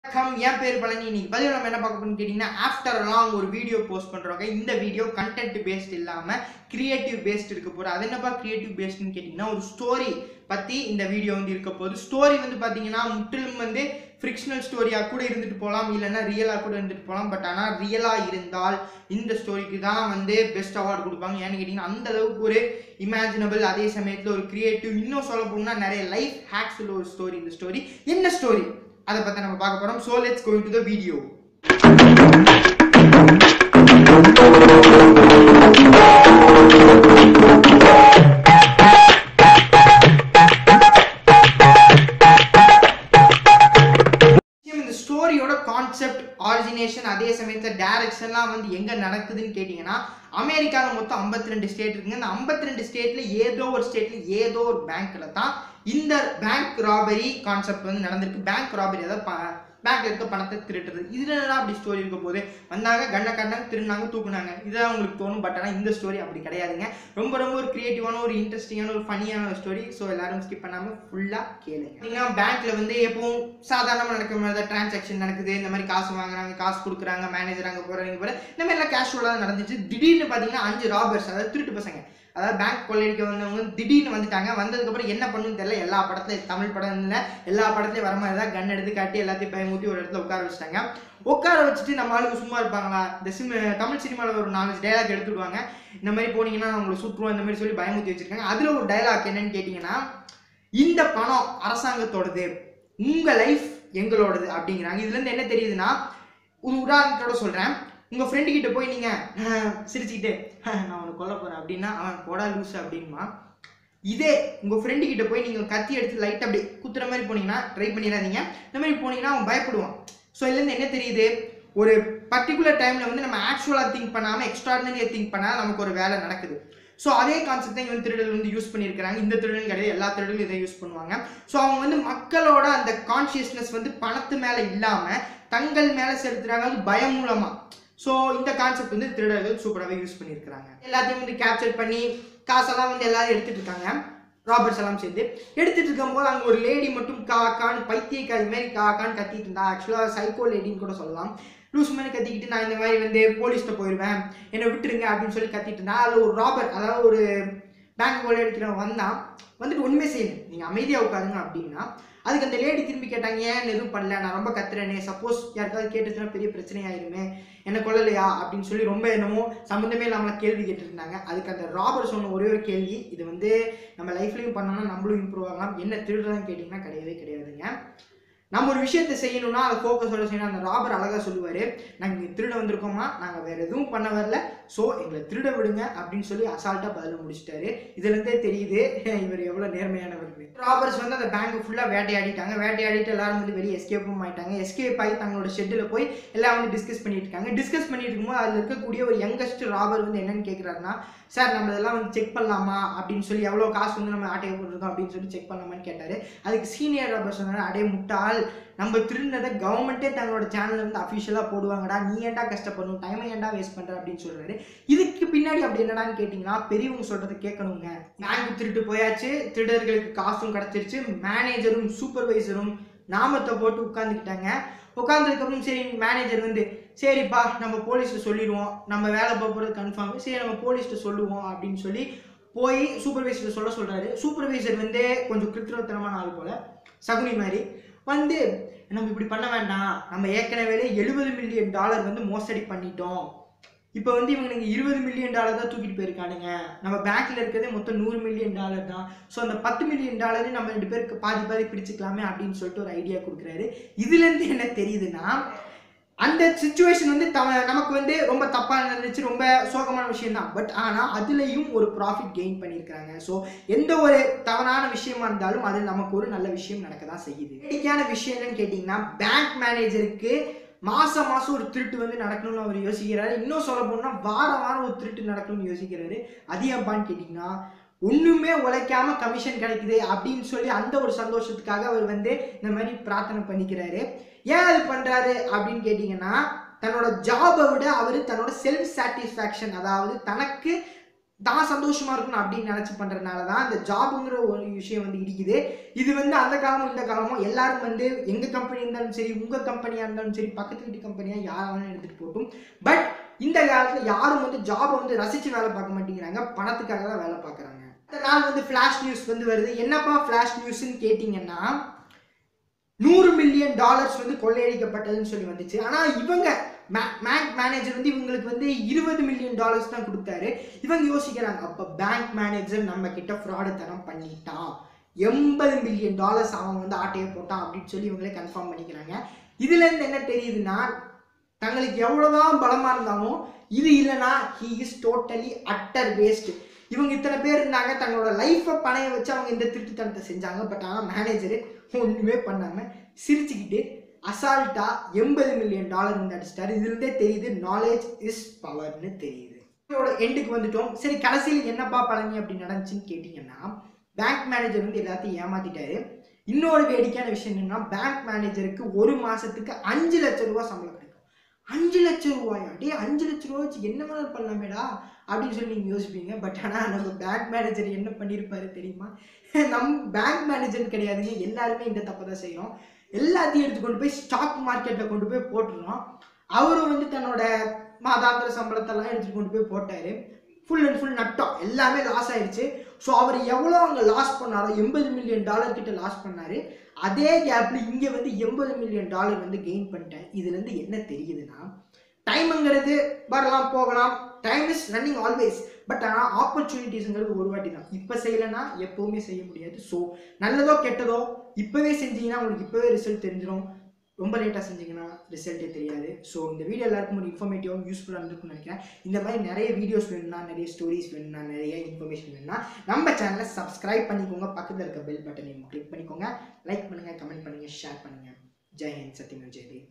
come என் பேர் பழனி இன்னைக்கு பதில் நம்ம என்ன பார்க்க போறோம்னு கேட்டிங்கன்னா ஆஃப்டர் லாங் ஒரு வீடியோ போஸ்ட் பண்ணுறோங்க இந்த வீடியோ கண்டென்ட் பேஸ்ட் இல்லாமல் கிரியேட்டிவ் பேஸ்ட் இருக்க போகுது அது என்னப்பா கிரியேட்டிவ் பேஸ்ட்னு கேட்டிங்கன்னா ஒரு ஸ்டோரி பற்றி இந்த வீடியோ வந்து இருக்க போகுது ஸ்டோரி வந்து பார்த்தீங்கன்னா முற்றிலும் வந்து ஃப்ரிக்ஷனல் ஸ்டோரியாக கூட இருந்துட்டு போகலாம் இல்லைன்னா ரியலாக கூட இருந்துட்டு போகலாம் பட் ஆனால் ரியலாக இருந்தால் இந்த ஸ்டோரிக்கு தான் வந்து பெஸ்ட் அவார்டு கொடுப்பாங்க ஏன்னு கேட்டிங்கன்னா அந்த அளவுக்கு ஒரு இமேஜினபிள் அதே சமயத்தில் ஒரு கிரியேட்டிவ் இன்னும் சொல்ல போகணும்னா நிறைய லைஃப் ஹேக்ஸ் உள்ள ஒரு ஸ்டோரி இந்த ஸ்டோரி என்ன ஸ்டோரி அதை பற்றி நம்ம பார்க்க போகிறோம் so let's going to the video இந்த ஸ்டோரியோட கான்செப்ட் ஆரிஜினேஷன் அதே சமயத்தில் டைரக்ஷன்லாம் வந்து எங்கே நடக்குதுன்னு கேட்டிங்கன்னா அமெரிக்காவில் மொத்தம் 52 ரெண்டு ஸ்டேட் இருக்குங்க இந்த 52 ரெண்டு ஸ்டேட்டில் ஏதோ ஒரு ஸ்டேட்டில் ஏதோ ஒரு பேங்க்கில் தான் இந்த பேங்க் ராபரி கான்செப்ட் வந்து நடந்திருக்கு பேங்க் ராபரி அதாவது ப- பேங்க்ல இருக்க பணத்தை திருட்டுறது இதுல என்ன அப்படி ஸ்டோரி இருக்க போது வந்தாங்க கண்ணை கண்ணாங்க திருநாங்க தூக்குனாங்க இதுதான் உங்களுக்கு தோணும் பட் ஆனால் இந்த ஸ்டோரி அப்படி கிடையாதுங்க ரொம்ப ரொம்ப ஒரு கிரியேட்டிவான ஒரு இன்ட்ரெஸ்டிங்கான ஒரு ஃபனியான ஒரு ஸ்டோரி ஸோ எல்லாரும் ஸ்கிப் பண்ணாமல் ஃபுல்லாக கேளுங்க பார்த்தீங்கன்னா பேங்க்ல வந்து எப்பவும் சாதாரணமாக நடக்கிற மாதிரி தான் டிரான்சாக்ஷன் நடக்குது இந்த மாதிரி காசு வாங்குறாங்க காசு கொடுக்குறாங்க மேனேஜர் அங்கே போகிறாங்க போகிற இந்த மாதிரிலாம் கேஷுவலாக தான் நடந்துச்சு திடீர்னு பார்த்தீங்கன்னா அஞ்சு ராபர்ஸ் அதாவது திருட்டு பசங்க அதாவது பேங்க் கொள்ளையடிக்க வந்தவங்க திடீர்னு வந்துட்டாங்க வந்ததுக்கப்புறம் என்ன பண்ணுன்னு தெரியல எல்லா படத்துலையும் தமிழ் படம் இல்லை எல்லா படத்துலையும் வர மாதிரி தான் கன் எடுத்து காட்டி எல்லாத்தையும் பயமுத்தி ஒரு இடத்துல உட்கார வச்சுட்டாங்க உட்கார வச்சுட்டு நம்ம ஆளுக்கு சும்மா இருப்பாங்களா இந்த சிம் தமிழ் சினிமாவில் ஒரு நாலஞ்சு டைலாக் எடுத்து விடுவாங்க இந்த மாதிரி போனீங்கன்னா உங்களை சுற்றுவோம் இந்த மாதிரி சொல்லி பயமுத்தி வச்சிருக்காங்க அதில் ஒரு டைலாக் என்னன்னு கேட்டிங்கன்னா இந்த பணம் அரசாங்கத்தோடது உங்கள் லைஃப் எங்களோடது அப்படிங்கிறாங்க இதுலேருந்து என்ன தெரியுதுன்னா ஒரு உதாரணத்தோட சொல்கிறேன் உங்கள் ஃப்ரெண்டு கிட்ட போய் நீங்கள் சிரிச்சுக்கிட்டு நான் அவனை கொல்ல போகிறேன் அப்படின்னா அவன் போடா லூஸ் அப்படின்மா இதே உங்கள் ஃப்ரெண்டு கிட்ட போய் நீங்கள் கத்தி எடுத்து லைட் அப்படி குத்துற மாதிரி போனீங்கன்னா ட்ரை பண்ணிடாதீங்க இந்த மாதிரி போனீங்கன்னா அவன் பயப்படுவான் ஸோ இதுலேருந்து என்ன தெரியுது ஒரு பர்டிகுலர் டைமில் வந்து நம்ம ஆக்சுவலாக திங்க் பண்ணாமல் எக்ஸ்ட்ராடினரியாக திங்க் பண்ணால் நமக்கு ஒரு வேலை நடக்குது ஸோ அதே கான்செப்ட் தான் இங்க வந்து திருடல் வந்து யூஸ் பண்ணியிருக்கிறாங்க இந்த திருடல் கிடையாது எல்லா திருடலும் இதை யூஸ் பண்ணுவாங்க ஸோ அவங்க வந்து மக்களோட அந்த கான்ஷியஸ்னஸ் வந்து பணத்து மேலே இல்லாமல் தங்கள் மேலே செலுத்துறாங்க அது பயம் மூலமாக ஸோ இந்த கான்செப்ட் வந்து திருடர்கள் சூப்பராகவே யூஸ் பண்ணியிருக்கிறாங்க எல்லாத்தையும் வந்து கேப்சர் பண்ணி காசெல்லாம் வந்து எல்லாரும் எடுத்துட்டு இருக்காங்க ராபர்ட்ஸ் எல்லாம் சேர்ந்து எடுத்துட்டு இருக்கும்போது அங்கே ஒரு லேடி மட்டும் கா கான்னு பைத்தியக்காரி மாதிரி கா கான்னு கத்திட்டு இருந்தா ஆக்சுவலாக சைக்கோ லேடின்னு கூட சொல்லலாம் லூஸ் மாதிரி கத்திக்கிட்டு நான் இந்த மாதிரி வந்து போலீஸ்கிட்ட போயிடுவேன் என்னை விட்டுருங்க அப்படின்னு சொல்லி கத்திட்டு இருந்தா அதில் ஒரு ராபர்ட் அதாவது ஒரு பேங்க் கொள்ளை அடிக்கிறவன் வந்தான் வந்துட்டு ஒன்றுமே செய்யல நீங்கள் அமைதியாக உட்காருங்க அப்படின்னா அதுக்கு அந்த லேடி திரும்பி கேட்டாங்க ஏன் எதுவும் பண்ணல நான் ரொம்ப கத்துறேனே சப்போஸ் யாருக்காவது கேட்டுச்சுன்னா பெரிய பிரச்சனை ஆயிருமே என்ன கொல்லலையா அப்படின்னு சொல்லி ரொம்ப என்னமோ சம்மந்தமே இல்லாமல் கேள்வி கேட்டுருந்தாங்க அதுக்கு அந்த ராபர் சொன்ன ஒரே ஒரு கேள்வி இது வந்து நம்ம லைஃப்லையும் பண்ணோம்னா நம்மளும் இம்ப்ரூவ் ஆகலாம் என்ன திருடுறதுன்னு கேட்டிங்கன்னா கிடையவே கிடையாதுங்க நம்ம ஒரு விஷயத்தை செய்யணும்னா அதை ஃபோக்கஸோட செய்யணும் அந்த ராபர் அழகாக சொல்லுவார் நாங்கள் இங்கே திருட வந்திருக்கோமா நாங்கள் வேறு எதுவும் பண்ண வரல ஸோ எங்களை திருட விடுங்க அப்படின்னு சொல்லி அசால்ட்டாக பதில் முடிச்சிட்டாரு இதுலேருந்தே தெரியுது இவர் எவ்வளோ நேர்மையானவர் ராபர்ஸ் வந்து அந்த பேங்க் ஃபுல்லாக வேட்டையாடிட்டாங்க வேட்டையாடிட்டு எல்லாரும் வந்து வெளியே எஸ்கேப்பும் ஆயிட்டாங்க எஸ்கேப் ஆகி தங்களோட ஷெட்டில் போய் எல்லாம் வந்து டிஸ்கஸ் பண்ணிட்டு இருக்காங்க டிஸ்கஸ் பண்ணிட்டு இருக்கும்போது அதில் இருக்கக்கூடிய ஒரு யங்கஸ்ட் ராபர் வந்து என்னன்னு கேட்குறாருன்னா சார் நம்ம இதெல்லாம் வந்து செக் பண்ணலாமா அப்படின்னு சொல்லி எவ்வளோ காசு வந்து நம்ம ஆட்டையை போட்டிருக்கோம் அப்படின்னு சொல்லி செக் பண்ணலாமான்னு கேட்டார் அதுக்கு சீனியர் ராபர் சொன்னார் அடே முட்டாள் நம்ம திருடினதை கவர்மெண்ட்டே தங்களோட சேனலில் வந்து அஃபிஷியலாக போடுவாங்கடா நீ ஏன்டா கஷ்டப்படணும் டைமை ஏன்டா வேஸ்ட் பண்ணுற அப்படின்னு சொல்கிறாரு இதுக்கு பின்னாடி அப்படி என்னடான்னு கேட்டிங்கன்னா பெரியவங்க சொல்கிறத கேட்கணுங்க பேங்க் திருட்டு போயாச்சு திருடர்களுக்கு காசும் கிடச்சிருச்சு மேனேஜரும் சூப்பர்வைசரும் நாமத்தை போட்டு உட்காந்துக்கிட்டாங்க உட்காந்துருக்கப்புறம் சரி மேனேஜர் வந்து சரிப்பா நம்ம போலீஸ்ட்டு சொல்லிடுவோம் நம்ம வேலை போகிறது கன்ஃபார்ம் சரி நம்ம போலீஸ்ட்டு சொல்லுவோம் அப்படின்னு சொல்லி போய் சூப்பர்வைசர் சொல்ல சொல்கிறாரு சூப்பர்வைசர் வந்து கொஞ்சம் கிருத்திரத்தனமான ஆள் போல் சகுனி மாதிரி வந்து நம்ம இப்படி பண்ண வேண்டாம் நம்ம ஏற்கனவே எழுபது மில்லியன் டாலர் வந்து மோசடி பண்ணிட்டோம் இப்போ வந்து இவங்க இருபது மில்லியன் டாலர் தான் தூக்கிட்டு போயிருக்கானுங்க நம்ம பேங்க்ல இருக்கிறதே மொத்தம் நூறு மில்லியன் டாலர் தான் ஸோ அந்த பத்து மில்லியன் டாலரையும் நம்ம ரெண்டு பேருக்கு பாதி பாதி பிடிச்சிக்கலாமே அப்படின்னு சொல்லிட்டு ஒரு ஐடியா கொடுக்குறாரு இதுலேருந்து என்ன தெரியுதுன்னா அந்த சுச்சுவேஷன் வந்து த நமக்கு வந்து ரொம்ப தப்பாக நடந்துச்சு ரொம்ப சோகமான விஷயம் தான் பட் ஆனால் அதுலேயும் ஒரு ப்ராஃபிட் கெயின் பண்ணியிருக்காங்க ஸோ எந்த ஒரு தவறான விஷயமா இருந்தாலும் அதில் நமக்கு ஒரு நல்ல விஷயம் நடக்க தான் செய்யுது வேடிக்கையான விஷயம் என்னன்னு கேட்டிங்கன்னா பேங்க் மேனேஜருக்கு மாசம் மாசம் ஒரு திருட்டு வந்து நடக்கணும்னு அவர் யோசிக்கிறாரு இன்னும் சொல்ல போனா வாரம் வாரம் ஒரு திருட்டு நடக்கணும்னு யோசிக்கிறாரு அது ஏன்பான்னு கேட்டிங்கன்னா ஒண்ணுமே உழைக்காம கமிஷன் கிடைக்குது அப்படின்னு சொல்லி அந்த ஒரு சந்தோஷத்துக்காக அவர் வந்து இந்த மாதிரி பிரார்த்தனை பண்ணிக்கிறாரு ஏன் அது பண்றாரு அப்படின்னு கேட்டிங்கன்னா தன்னோட ஜாபை விட அவர் தன்னோட செல்ஃப் சாட்டிஸ்ஃபேக்ஷன் அதாவது தனக்கு தான் சந்தோஷமா இருக்கணும் அப்படின்னு நினைச்சு பண்றதுனால தான் இந்த ஜாபுங்கிற ஒரு விஷயம் வந்து இடிக்குது இது வந்து அந்த காலமும் இந்த காலமும் எல்லாரும் வந்து எங்க கம்பெனி இருந்தாலும் சரி உங்க கம்பெனியா இருந்தாலும் சரி பக்கத்து வீட்டு கம்பெனியா யாராலும் எடுத்துட்டு போட்டும் பட் இந்த காலத்துல யாரும் வந்து ஜாபை வந்து ரசிச்சு வேலை பார்க்க மாட்டேங்கிறாங்க பணத்துக்காக தான் வேலை பார்க்குறாங்க அடுத்த நாள் வந்து ஃபிளாஷ் நியூஸ் வந்து வருது என்னப்பா ஃபிளாஷ் நியூஸ்ன்னு கேட்டிங்கன்னா நூறு மில்லியன் டாலர்ஸ் வந்து கொள்ளையடிக்கப்பட்டதுன்னு சொல்லி வந்துச்சு ஆனால் இவங்க பேங்க் மேனேஜர் வந்து இவங்களுக்கு வந்து இருபது மில்லியன் டாலர்ஸ் தான் கொடுத்தாரு இவங்க யோசிக்கிறாங்க அப்போ பேங்க் மேனேஜர் நம்ம கிட்ட ஃப்ராடு தனம் பண்ணிட்டான் எண்பது மில்லியன் டாலர்ஸ் அவன் வந்து ஆட்டையை போட்டான் அப்படின்னு சொல்லி இவங்களே கன்ஃபார்ம் பண்ணிக்கிறாங்க இதுல இருந்து என்ன தெரியுதுன்னா தங்களுக்கு எவ்வளவுதான் பலமா இருந்தாலும் இது இல்லைன்னா he is totally utter waste இவங்க இத்தனை பேர் இருந்தாங்க தங்களோட லைஃப்பை பணைய வச்சு அவங்க இந்த திருட்டுத்தனத்தை செஞ்சாங்க பட் ஆனால் மேனேஜரு ஒன்றுமே பண்ணாம சிரிச்சுக்கிட்டு அசால்ட்டா எண்பது மில்லியன் டாலர் வந்து அடிச்சிட்டாரு இதுலேருந்தே தெரியுது நாலேஜ் இஸ் பவர்னு தெரியுது இதோட எண்டுக்கு வந்துட்டோம் சரி கடைசியில் என்னப்பா பழனி அப்படி நடந்துச்சுன்னு கேட்டிங்கன்னா பேங்க் மேனேஜர் வந்து எல்லாத்தையும் ஏமாத்திட்டாரு இன்னொரு வேடிக்கையான விஷயம் என்னன்னா பேங்க் மேனேஜருக்கு ஒரு மாசத்துக்கு அஞ்சு லட்சம் ரூபாய் சம்பளம் கிடைக்கும் அஞ்சு லட்சம் ரூபாயா டே அஞ்சு லட்சம் ரூபா வச்சு என்ன வேணாலும் பண்ணலாமேடா அப்படின்னு சொல்லி நீங்கள் யோசிப்பீங்க பட் ஆனால் நம்ம பேங்க் மேனேஜர் என்ன பண்ணியிருப்பாரு தெரியுமா நம் பேங்க் மேனேஜர் கிடையாதுங்க எல்லாருமே இந்த தப்பை தான் செய்கிறோம் எல்லாத்தையும் எடுத்து கொண்டு போய் ஸ்டாக் மார்க்கெட்டில் கொண்டு போய் போட்டுருறோம் அவரும் வந்து தன்னோட மாதாந்திர சம்பளத்தெல்லாம் எடுத்துட்டு கொண்டு போய் போட்டாரு ஃபுல் அண்ட் ஃபுல் நட்டம் எல்லாமே லாஸ் ஆயிடுச்சு ஸோ அவர் எவ்வளோ அங்கே லாஸ் பண்ணாரோ எண்பது மில்லியன் டாலர் கிட்ட லாஸ் பண்ணாரு அதே கேப்ல இங்கே வந்து எண்பது மில்லியன் டாலர் வந்து கெயின் பண்ணிட்டேன் இதுலேருந்து என்ன தெரியுதுன்னா டைம்ங்கிறது வரலாம் போகலாம் time is running always but ஆனால் ஆப்பர்ச்சுனிட்டிஸுங்கிறது ஒரு வாட்டி தான் இப்போ செய்யலைன்னா எப்போவுமே செய்ய முடியாது ஸோ நல்லதோ கெட்டதோ இப்போவே செஞ்சீங்கன்னா உங்களுக்கு இப்போவே ரிசல்ட் தெரிஞ்சிடும் ரொம்ப லேட்டாக செஞ்சீங்கன்னா ரிசல்ட்டே தெரியாது ஸோ இந்த வீடியோ எல்லாருக்கும் ஒரு இன்ஃபர்மேட்டிவாகவும் யூஸ்ஃபுல்லாக இருந்திருக்கும்னு நினைக்கிறேன் இந்த மாதிரி நிறைய வீடியோஸ் வேணும்னா நிறைய ஸ்டோரிஸ் வேணும்னா நிறைய இன்ஃபர்மேஷன் வேணும்னா நம்ம சேனலை சப்ஸ்கிரைப் பண்ணிக்கோங்க பக்கத்தில் இருக்க பெல் பட்டனையும் கிளிக் பண்ணிக்கோங்க லைக் பண்ணுங்கள் கமெண்ட் பண்ணுங்கள் ஷேர் பண்ணுங்கள் ஜெய் ஹிந்த் சத்யமன் ஜெயதேவ்